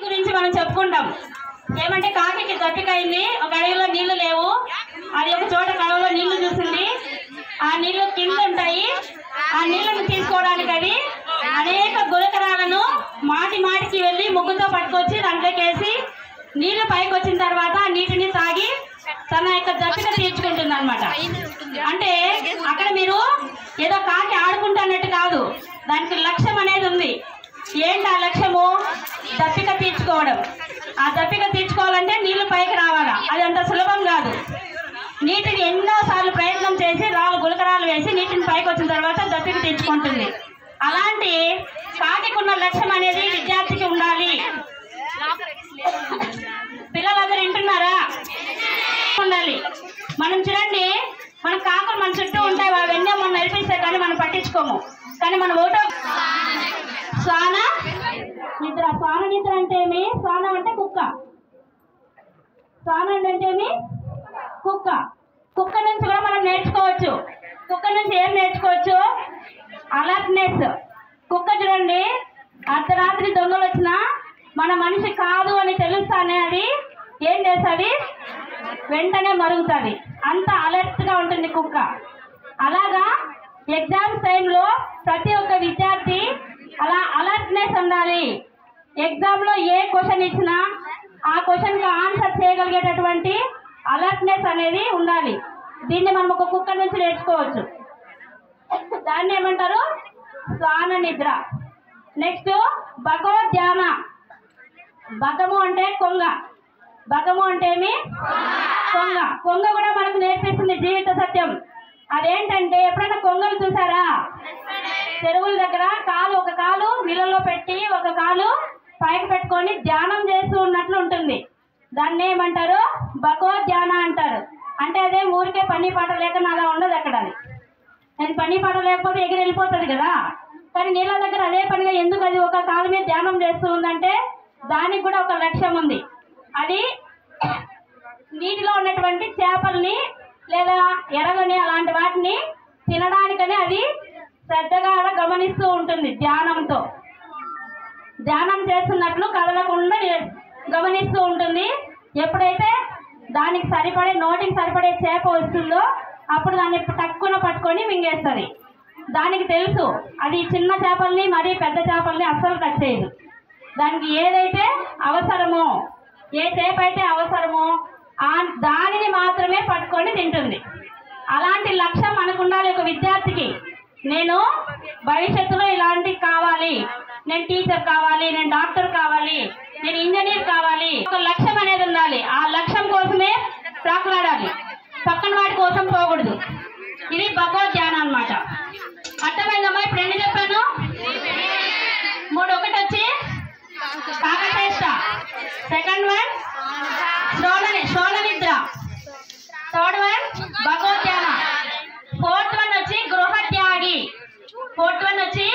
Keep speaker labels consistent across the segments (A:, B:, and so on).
A: గురించి మనం చెప్పుకుంటాం ఏమంటే కాకి దప్పికైంది ఒక అడవిలో నీళ్లు లేవు అది ఒక చోట కడవలో నీళ్లు చూసింది ఆ నీళ్లు కింద ఉంటాయి ఆ నీళ్లను తీసుకోవడానికి అది అనేక గులకరాలను మాటి మాటికి వెళ్ళి ముగ్గుతో పట్టుకొచ్చి దాంట్లోకి వేసి నీళ్లు పైకి వచ్చిన తర్వాత ఆ నీటిని తాగి తన యొక్క దప్పిక తీర్చుకుంటుంది అనమాట అంటే అక్కడ మీరు ఏదో కాకి ఆడుకుంటున్నట్టు కాదు దానికి లక్ష్యం అనేది ఉంది ఏంటి ఆ లక్ష్యము దప్పిక తీర్చుకోవడం ఆ దప్పిక తీర్చుకోవాలంటే నీళ్లు పైకి రావాలా అది అంత సులభం కాదు నీటిని ఎన్నో సార్లు ప్రయత్నం చేసి రాళ్ళు గులకరాలు వేసి నీటిని పైకి వచ్చిన తర్వాత దప్పిక తీర్చుకుంటుంది అలాంటి కాకికున్న లక్ష్యం అనేది విద్యార్థికి ఉండాలి పిల్లలందరూ వింటున్నారా ఉండాలి మనం చూడండి మన కాకులు మన చుట్టూ ఉంటాయి అవన్నీ మనం నడిపిస్తాయి కానీ మనం పట్టించుకోము కానీ మన ఓటో స్వాన నిద్ర స్వాన నిద్ర అంటే ఏమి స్వానం అంటే కుక్క స్వాన అంటే ఏమి కుక్క కుక్క నుంచి కూడా మనం నేర్చుకోవచ్చు కుక్క నుంచి ఏం నేర్చుకోవచ్చు అలర్ట్నెస్ కుక్క చూడండి అర్ధరాత్రి దొంగలు వచ్చినా మన మనిషి కాదు అని తెలుస్తానే అది ఏం చేస్తుంది వెంటనే మరుగుతుంది అంత అలర్ట్గా ఉంటుంది కుక్క అలాగా ఎగ్జామ్స్ టైంలో ప్రతి ఒక్క విద్యార్థి అలా అలర్ట్నెస్ ఉండాలి ఎగ్జామ్లో ఏ క్వశ్చన్ ఇచ్చినా ఆ క్వశ్చన్కి ఆన్సర్ చేయగలిగేటటువంటి అలర్ట్నెస్ అనేది ఉండాలి దీన్ని మనం ఒక కుక్క నుంచి నేర్చుకోవచ్చు దాన్ని ఏమంటారు స్వాన నిద్ర నెక్స్ట్ భగవద్ధ్యాన బగము అంటే కొంగ బగము అంటే ఏమి కొంగ కొంగ కూడా మనకు నేర్పిస్తుంది జీవిత సత్యం అదేంటంటే ఎప్పుడైనా కొంగలు చూసారా చెరువుల దగ్గర కాలు ఒక కాలు నీళ్ళలో పెట్టి ఒక కాలు పైకి పెట్టుకొని ధ్యానం చేస్తూ ఉన్నట్లు ఉంటుంది దాన్ని ఏమంటారు భగవద్ధ్యాన అంటారు అంటే అదే ఊరికే పని పాట లేక అలా ఉండదు అక్కడ అది అది పని పాట లేకపోతే ఎగిరి వెళ్ళిపోతుంది కదా కానీ నీళ్ళ దగ్గర అదే పనిగా ఎందుకు అది ఒక కాలు మీద ధ్యానం చేస్తూ ఉందంటే దానికి కూడా ఒక లక్ష్యం ఉంది అది నీటిలో ఉన్నటువంటి చేపల్ని లేదా ఎరగని అలాంటి వాటిని తినడానికని అది శ్రద్ధగా గమనిస్తూ ఉంటుంది ధ్యానంతో ధ్యానం చేస్తున్నట్లు కదలకుండా ని- గమనిస్తూ ఉంటుంది ఎప్పుడైతే దానికి సరిపడే నోటికి సరిపడే చేప వస్తుందో అప్పుడు దాన్ని తక్కువ పట్టుకొని మింగేస్తుంది దానికి తెలుసు అది చిన్న చేపల్ని మరీ పెద్ద చేపల్ని అస్సలు టచ్ చేయదు దానికి ఏదైతే అవసరమో ఏ చేప అయితే అవసరమో ఆ దానిని మాత్రమే పట్టుకొని తింటుంది అలాంటి లక్ష్యం మనకు ఉండాలి ఒక విద్యార్థికి నేను భవిష్యత్తులో ఇలాంటి కావాలి నేను టీచర్ కావాలి నేను డాక్టర్ కావాలి నేను ఇంజనీర్ కావాలి ఒక లక్ష్యం అనేది ఉండాలి ఆ లక్ష్యం కోసమే ప్రాకులాడాలి పక్కన వాటి కోసం పోకూడదు ఇది భగవద్ ధ్యానం అన్నమాట అర్థమైందమ్మా ఇప్పుడు ఎన్ని చెప్పాను మూడు ఒకటి వచ్చి కాకటేష్ట సెకండ్ వన్ శ్రోణ శ్రోణ నిద్ర థర్డ్ వన్ భగవద్ధ్యాన ఫోర్త్ వన్ వచ్చి గృహత్యాగి ఫోర్త్ వన్ వచ్చి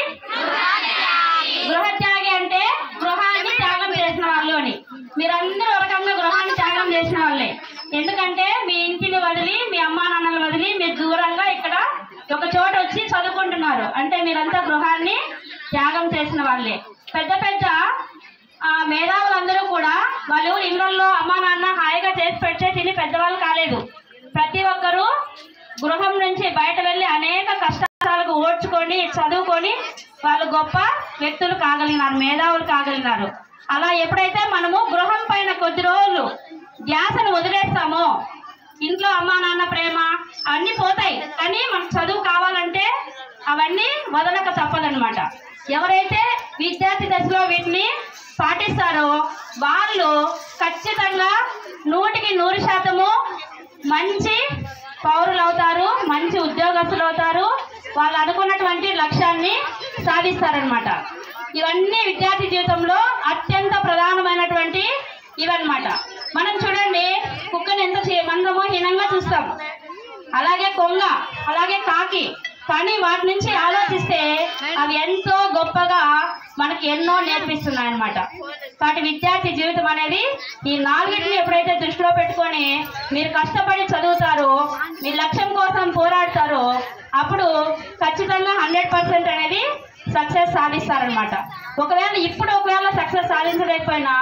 A: గృహత్యాగి అంటే గృహాన్ని త్యాగం చేసిన వాళ్ళు అని మీరందరూ ఒక రకంగా గృహాన్ని త్యాగం చేసిన వాళ్ళే ఎందుకంటే మీ ఇంటిని వదిలి మీ అమ్మా నాన్నలు వదిలి మీరు దూరంగా ఇక్కడ ఒక చోట వచ్చి చదువుకుంటున్నారు అంటే మీరంతా గృహాన్ని త్యాగం చేసిన వాళ్ళే పెద్ద పెద్ద ఆ, మేధావులందరూ కూడా వాళ్ళు ఇళ్ళల్లో అమ్మా నాన్న హాయిగా చేసి పెడితే తిని పెద్దవాళ్ళు కాలేదు ప్రతి ఒక్కరూ గృహం నుంచి బయట వెళ్ళి అనేక కష్టాలకు ఓడ్చుకొని చదువుకొని వాళ్ళు గొప్ప వ్యక్తులు కాగలిగినారు మేధావులు కాగలిగినారు అలా ఎప్పుడైతే మనము గృహం పైన కొద్ది రోజులు ధ్యాసను వదిలేస్తామో ఇంట్లో అమ్మా నాన్న ప్రేమ అన్నీ పోతాయి కానీ మనకు చదువు కావాలంటే అవన్నీ వదలక తప్పదనమాట ఎవరైతే విద్యార్థి దశలో వీటిని పాటిస్తారో వాళ్ళు ఖచ్చితంగా నూటికి నూరు శాతము మంచి పౌరులు అవుతారు మంచి ఉద్యోగస్తులు అవుతారు వాళ్ళు అనుకున్నటువంటి లక్ష్యాన్ని సాధిస్తారనమాట ఇవన్నీ విద్యార్థి జీవితంలో అత్యంత ప్రధానమైనటువంటి ఇవన్నమాట మనం చూడండి కుక్కని ఎంత చే- మనము హీనంగా చూస్తాం అలాగే కొంగ అలాగే కాకి కానీ వాటి నుంచి ఆలోచిస్తే అవి ఎంతో గొప్పగా మనకి ఎన్నో నేర్పిస్తున్నాయి అనమాట కాబట్టి విద్యార్థి జీవితం అనేది ఈ నాలుగింటిని ఎప్పుడైతే దృష్టిలో పెట్టుకొని మీరు కష్టపడి చదువుతారో మీ లక్ష్యం కోసం పోరాడతారో అప్పుడు ఖచ్చితంగా హండ్రెడ్ పర్సెంట్ అనేది సక్సెస్ సాధిస్తారనమాట ఒకవేళ ఇప్పుడు ఒకవేళ సక్సెస్ సాధించలేకపోయినా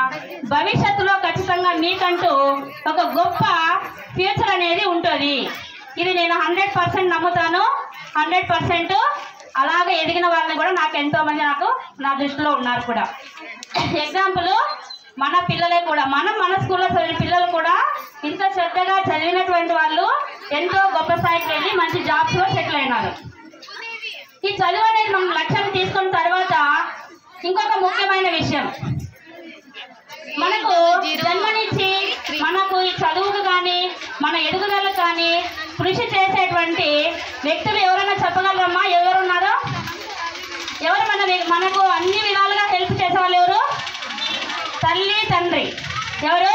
A: భవిష్యత్తులో ఖచ్చితంగా మీకంటూ ఒక గొప్ప ఫ్యూచర్ అనేది ఉంటుంది ఇది నేను హండ్రెడ్ పర్సెంట్ నమ్ముతాను హండ్రెడ్ పర్సెంట్ అలాగే ఎదిగిన వాళ్ళని కూడా నాకు ఎంతో మంది నాకు నా దృష్టిలో ఉన్నారు కూడా ఎగ్జాంపుల్ మన పిల్లలే కూడా మనం మన స్కూల్లో చదివిన పిల్లలు కూడా ఇంత శ్రద్ధగా చదివినటువంటి వాళ్ళు ఎంతో గొప్ప స్థాయికి వెళ్ళి మంచి జాబ్స్లో సెటిల్ అయినారు ఈ చదువు అనేది మనం లక్ష్యం తీసుకున్న తర్వాత ఇంకొక ముఖ్యమైన విషయం మనకు జన్మనిచ్చి మనకు ఈ చదువుకు కానీ మన ఎదుగుదలకు కానీ కృషి చేసేటువంటి వ్యక్తులు ఎవరైనా చెప్పగలరమ్మా ఎవరు ఉన్నారో ఎవరు మన మనకు అన్ని విధాలుగా హెల్ప్ చేసే వాళ్ళు ఎవరు తల్లి తండ్రి ఎవరు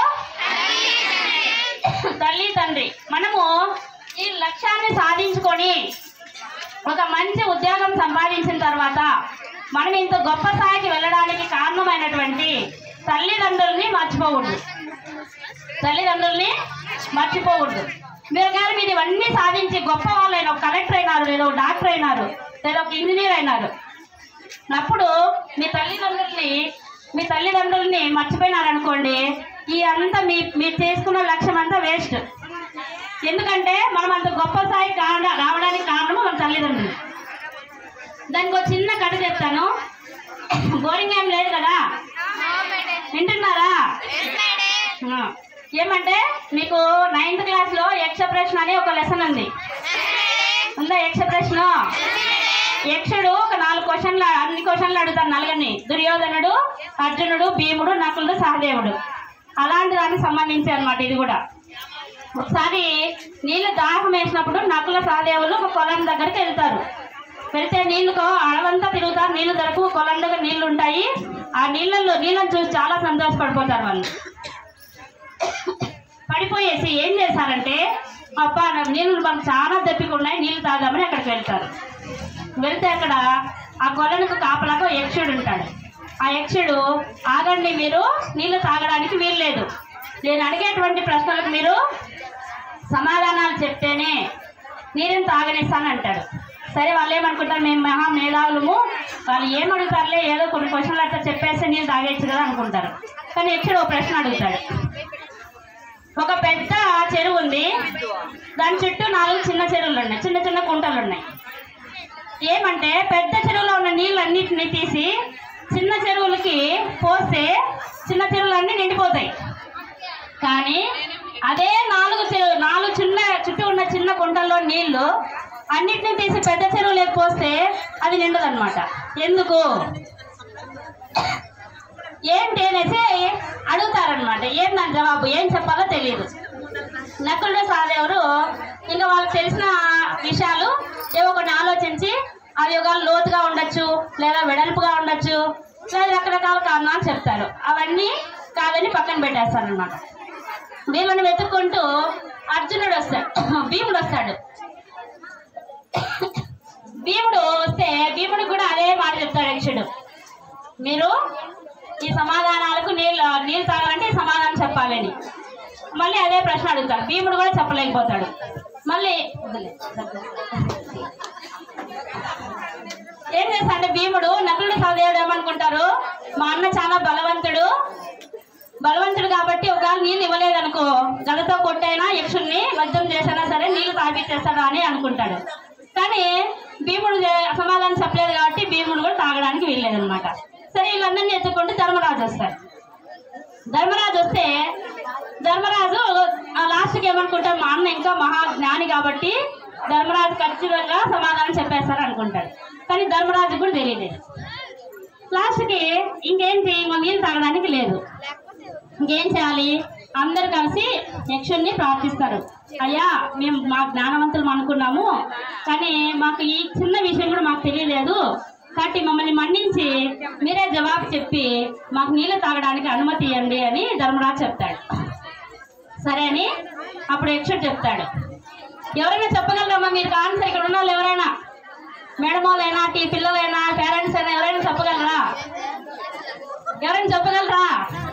A: తల్లి తండ్రి మనము ఈ లక్ష్యాన్ని సాధించుకొని ఒక మంచి ఉద్యోగం సంపాదించిన తర్వాత మనం ఇంత గొప్ప స్థాయికి వెళ్ళడానికి కారణమైనటువంటి తల్లిదండ్రుల్ని మర్చిపోకూడదు తల్లిదండ్రుల్ని మర్చిపోకూడదు మీరు కానీ మీరు ఇవన్నీ సాధించి గొప్ప వాళ్ళైన ఒక కలెక్టర్ అయినారు లేదా ఒక డాక్టర్ అయినారు లేదా ఒక ఇంజనీర్ అయినారు అప్పుడు మీ తల్లిదండ్రుల్ని మీ తల్లిదండ్రుల్ని మర్చిపోయినారనుకోండి ఈ అంతా మీ మీరు చేసుకున్న లక్ష్యం అంతా వేస్ట్ ఎందుకంటే మనం అంత గొప్ప స్థాయి కావడా రావడానికి కారణం మన తల్లిదండ్రులు దానికి ఒక చిన్న కథ చెప్తాను బోరింగ్ ఏం లేదు కదా వింటున్నారా ఆ. ఏమంటే మీకు నైన్త్ క్లాస్లో ఎక్సప్రెషన్ అనే ఒక లెసన్ ఉంది ఉందా ఎక్సప్రెషన్ యక్షుడు ఒక నాలుగు క్వశ్చన్లు అన్ని క్వశ్చన్లు అడుగుతారు నలుగురిని దుర్యోధనుడు అర్జునుడు భీముడు నకులుడు సహదేవుడు అలాంటి దానికి సంబంధించి అన్నమాట ఇది కూడా ఒకసారి నీళ్ళు దాహం వేసినప్పుడు నకుల సహదేవులు ఒక కొలం దగ్గరికి వెళ్తారు వెళ్తే నీళ్ళు అడవంతా తిరుగుతారు నీళ్లు దొరకు కొలం దగ్గర నీళ్లు ఉంటాయి ఆ నీళ్ళల్లో నీళ్ళని చూసి చాలా సంతోషపడిపోతారు వాళ్ళు పడిపోయేసి ఏం చేశారంటే అబ్బా నా నీళ్ళు మనకు చాలా దప్పికున్నాయి నీళ్ళు తాగామని అక్కడికి వెళ్తారు వెళ్తే అక్కడ ఆ కొలనుకు కాపలాగా ఒక యక్షుడు ఉంటాడు ఆ యక్షుడు ఆగండి మీరు నీళ్లు తాగడానికి వీల్లేదు నేను అడిగేటువంటి ప్రశ్నలకు మీరు సమాధానాలు చెప్తేనే నీరుని తాగనిస్తాను అంటాడు సరే వాళ్ళు ఏమనుకుంటారు మేము మహా మేధావులము వాళ్ళు ఏం అడుగుతారులే ఏదో కొన్ని క్వశ్చన్లు అట్లా చెప్పేస్తే నీళ్ళు తాగేచ్చు కదా అనుకుంటారు కానీ యక్షుడు ఒక ప్రశ్న అడుగుతాడు ఒక పెద్ద చెరువు ఉంది దాని చుట్టూ నాలుగు చిన్న చెరువులు ఉన్నాయి చిన్న చిన్న కుంటలు ఉన్నాయి ఏమంటే పెద్ద చెరువులో ఉన్న నీళ్ళన్నిటిని తీసి చిన్న చెరువులకి పోస్తే చిన్న చెరువులన్నీ నిండిపోతాయి కానీ అదే నాలుగు చెరువు నాలుగు చిన్న చుట్టూ ఉన్న చిన్న కుంటల్లో నీళ్లు అన్నిటిని తీసి పెద్ద చెరువులోకి పోస్తే అది నిండదన్నమాట ఎందుకు ఏంటి అనేసి అడుగుతారనమాట ఏం దాని జవాబు ఏం చెప్పాలో తెలియదు నకులుడు సహదేవుడు ఇంకా వాళ్ళకి తెలిసిన విషయాలు ఏవో కొన్ని ఆలోచించి అవి ఒక లోతుగా ఉండొచ్చు లేదా వెడల్పుగా ఉండొచ్చు లేదా రకరకాల కారణాలు చెప్తారు అవన్నీ కాదని పక్కన పెట్టేస్తారనమాట వీళ్ళని వెతుక్కుంటూ అర్జునుడు వస్తాడు భీముడు వస్తాడు భీముడు వస్తే భీముడు కూడా అదే మాట చెప్తాడు యక్షుడు మీరు ఈ సమాధానాలకు నీళ్ళు నీళ్ళు తాగాలంటే ఈ సమాధానం చెప్పాలని మళ్ళీ అదే ప్రశ్న అడుగుతాడు భీముడు కూడా చెప్పలేకపోతాడు మళ్ళీ వదిలే. ఏం చేస్తాడంటే భీముడు నకులుడు సహదేవుడు ఏమనుకుంటారు మా అన్న చాలా బలవంతుడు బలవంతుడు కాబట్టి ఒకవేళ నీళ్ళు ఇవ్వలేదనుకో గదతో కొట్టైనా యక్షుణ్ణి వద్యం చేసినా సరే నీళ్లు తాగిచ్చేస్తాడా అని అనుకుంటాడు కానీ భీముడు చే- సమాధానం చెప్పలేదు కాబట్టి భీముడు కూడా తాగడానికి వీల్లేదనమాట సరే వీళ్ళందరినీ ఎత్తుకుంటూ ధర్మరాజు వస్తాడు ధర్మరాజు వస్తే ధర్మరాజు ఆ లాస్ట్కి ఏమనుకుంటాడు మా అన్న ఇంకా మహా జ్ఞాని కాబట్టి ధర్మరాజు ఖచ్చితంగా సమాధానం చెప్పేస్తారు అనుకుంటాడు కానీ ధర్మరాజు కూడా తెలియదు లాస్ట్కి ఇంకేంటి ఇంకో నీళ్ళు తాగడానికి లేదు ఇంకేం చేయాలి అందరు కలిసి యక్షుణ్ణి ప్రార్థిస్తారు అయ్యా మేము మా జ్ఞానవంతులు అనుకున్నాము కానీ మాకు ఈ చిన్న విషయం కూడా మాకు తెలియలేదు కాబట్టి మమ్మల్ని మన్నించి మీరే జవాబు చెప్పి మాకు నీళ్ళు తాగడానికి అనుమతి ఇవ్వండి అని ధర్మరాజు చెప్తాడు సరే అని అప్పుడు యక్షుడు చెప్తాడు ఎవరైనా చెప్పగలరమ్మా మీరు ఆన్సర్ ఇక్కడ ఉన్న వాళ్ళు ఎవరైనా మేడం వాళ్ళైనా టీ పిల్లలైనా పేరెంట్స్ అయినా ఎవరైనా చెప్పగలరా ఎవరైనా చెప్పగలరా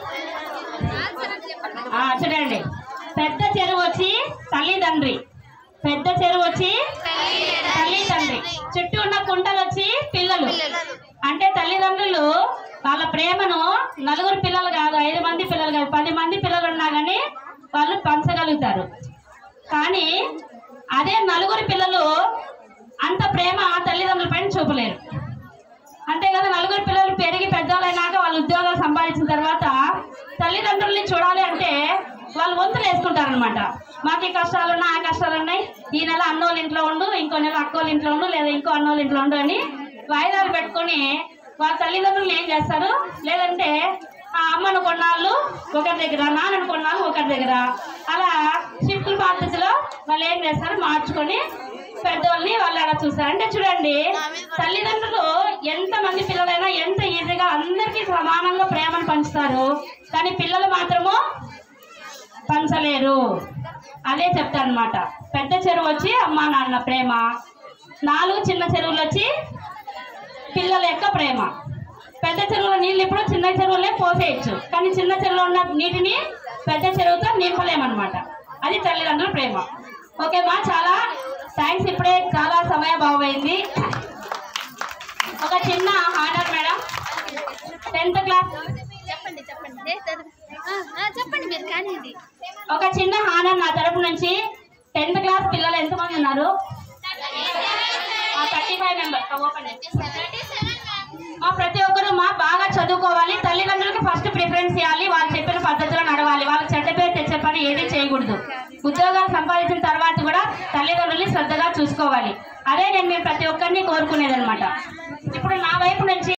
A: ఆ, చూడండి పెద్ద చెరువు వచ్చి తల్లిదండ్రి పెద్ద చెరువు వచ్చి తల్లి తండ్రి చుట్టూ ఉన్న కుంటలు వచ్చి పిల్లలు అంటే తల్లిదండ్రులు వాళ్ళ ప్రేమను నలుగురు పిల్లలు కాదు ఐదు మంది పిల్లలు పది మంది పిల్లలు ఉన్నా కానీ వాళ్ళు పంచగలుగుతారు కానీ అదే నలుగురు పిల్లలు అంత ప్రేమ తల్లిదండ్రుల పైన చూపలేరు అంతే కదా నలుగురు పిల్లలు పెరిగి పెద్దవాళ్ళైనాక వాళ్ళు ఉద్యోగాలు సంపాదించిన తర్వాత తల్లిదండ్రుల్ని చూడాలి అంటే వాళ్ళు వంతులు వేసుకుంటారనమాట మాకు ఈ కష్టాలు ఉన్నాయి ఆ కష్టాలు ఉన్నాయి ఈ నెల అన్నోళ్ళ ఇంట్లో ఉండు ఇంకో నెల అక్కోళ్ళ ఇంట్లో ఉండు లేదా ఇంకో అన్నోళ్ళ ఇంట్లో ఉండు అని వాయిదాలు పెట్టుకొని వాళ్ళ తల్లిదండ్రులు ఏం చేస్తారు లేదంటే ఆ అమ్మను కొన్నాళ్ళు ఒకరి దగ్గర నాన్నను కొన్నాళ్ళు ఒకరి దగ్గర అలా షిఫ్ట్ పద్ధతిలో వాళ్ళు ఏం చేస్తారు మార్చుకొని పెద్దోళ్ళని వాళ్ళు అలా చూస్తారు అంటే చూడండి తల్లిదండ్రులు ఎంత మంది పిల్లలైనా ఎంత ఈజీగా అందరికీ సమానంగా ప్రేమను పంచుతారు కానీ పిల్లలు మాత్రము పంచలేరు అదే చెప్తారనమాట పెద్ద చెరువు వచ్చి అమ్మ నాన్న ప్రేమ నాలుగు చిన్న చెరువులు వచ్చి పిల్లల యొక్క ప్రేమ పెద్ద చెరువులో నీళ్ళు ఇప్పుడు చిన్న చెరువులే పోసేయచ్చు కానీ చిన్న చెరువులో ఉన్న నీటిని పెద్ద చెరువుతో నింపలేమన్నమాట అది తల్లిదండ్రుల ప్రేమ ఓకే మా చాలా థ్యాంక్స్ ఇప్పుడే చాలా సమయభావం అయింది ఒక చిన్న హానర్ మేడం టెన్త్ క్లాస్
B: చెప్పండి చెప్పండి ఏ చదువు. ఆ, ఆ, చెప్పండి మీరు కానీ ఇది
A: ఒక చిన్న హానర్ నా తరపు నుంచి టెన్త్ క్లాస్ పిల్లలు ఎంతమంది ఉన్నారు థర్టీ ఫైవ్ మెంబర్ ఓపెన్ మా ప్రతి ఒక్కరు మా బాగా చదువుకోవాలి తల్లిదండ్రులకి ఫస్ట్ ప్రిఫరెన్స్ ఇవ్వాలి వాళ్ళు చెప్పిన పద్ధతిలో నడవాలి వాళ్ళకి చెడ్డ పేరు తెచ్చే పని ఏది చేయకూడదు ఉద్యోగాలు సంపాదించిన తర్వాత కూడా తల్లిదండ్రుల్ని శ్రద్ధగా చూసుకోవాలి అదే నేను మేము ప్రతి ఒక్కరిని కోరుకునేది ఇప్పుడు నా వైపు నుంచి